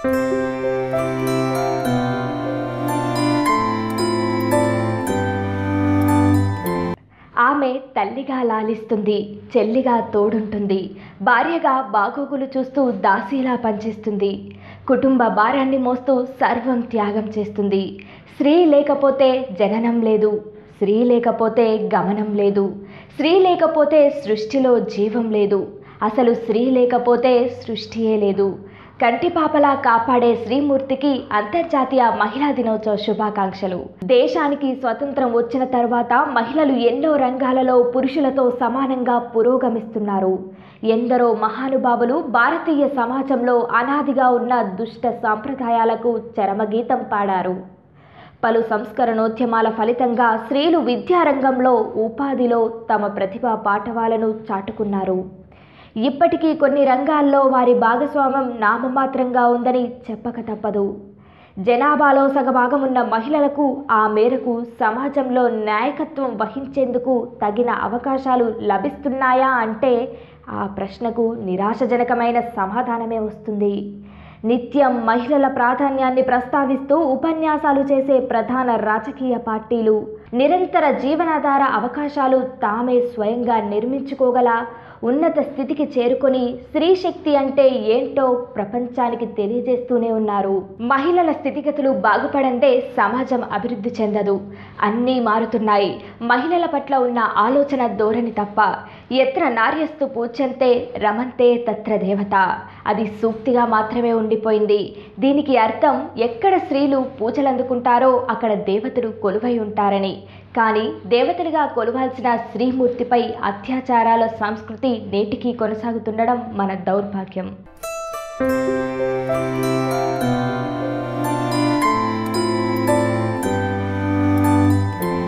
ఆమె తల్లిగా లాలిస్తుంది చెల్లిగా తోడుంటుంది భార్యగా బాగోగులు చూస్తూ దాసీలా పనిచేస్తుంది కుటుంబ భారాన్ని మోస్తూ సర్వం త్యాగం చేస్తుంది స్త్రీ లేకపోతే జననం లేదు స్త్రీ లేకపోతే గమనం లేదు స్త్రీ లేకపోతే సృష్టిలో జీవం లేదు అసలు స్త్రీ లేకపోతే సృష్టియే లేదు కంటిపాపలా కాపాడే శ్రీమూర్తికి అంతర్జాతీయ మహిళా దినోత్సవ శుభాకాంక్షలు దేశానికి స్వతంత్రం వచ్చిన తర్వాత మహిళలు ఎన్నో రంగాలలో పురుషులతో సమానంగా పురోగమిస్తున్నారు ఎందరో మహానుభావులు భారతీయ సమాజంలో అనాదిగా ఉన్న దుష్ట సాంప్రదాయాలకు చరమగీతం పాడారు పలు సంస్కరణోద్యమాల ఫలితంగా స్త్రీలు విద్యారంగంలో ఉపాధిలో తమ ప్రతిభా పాఠవాలను చాటుకున్నారు ఇప్పటికీ కొన్ని రంగాల్లో వారి భాగస్వామ్యం నామమాత్రంగా ఉందని చెప్పక తప్పదు జనాభాలో సగభాగం ఉన్న మహిళలకు ఆ మేరకు సమాజంలో నాయకత్వం వహించేందుకు తగిన అవకాశాలు లభిస్తున్నాయా అంటే ఆ ప్రశ్నకు నిరాశజనకమైన సమాధానమే వస్తుంది నిత్యం మహిళల ప్రాధాన్యాన్ని ప్రస్తావిస్తూ ఉపన్యాసాలు చేసే ప్రధాన రాజకీయ పార్టీలు నిరంతర జీవనాధార అవకాశాలు తామే స్వయంగా నిర్మించుకోగల ఉన్నత స్థితికి చేరుకొని స్త్రీ శక్తి అంటే ఏంటో ప్రపంచానికి తెలియజేస్తూనే ఉన్నారు మహిళల స్థితిగతులు బాగుపడందే సమాజం అభివృద్ధి చెందదు అన్నీ మారుతున్నాయి మహిళల పట్ల ఉన్న ఆలోచన ధోరణి తప్ప ఎత్ర నార్యస్తు పూజ్యంతే రమంతే తత్ర దేవత అది సూక్తిగా మాత్రమే ఉండిపోయింది దీనికి అర్థం ఎక్కడ స్త్రీలు పూజలు అందుకుంటారో అక్కడ దేవతలు కొలువై ఉంటారని కానీ దేవతలుగా కొలువాల్సిన శ్రీమూర్తిపై అత్యాచారాల సంస్కృతి నేటికీ కొనసాగుతుండడం మన దౌర్భాగ్యం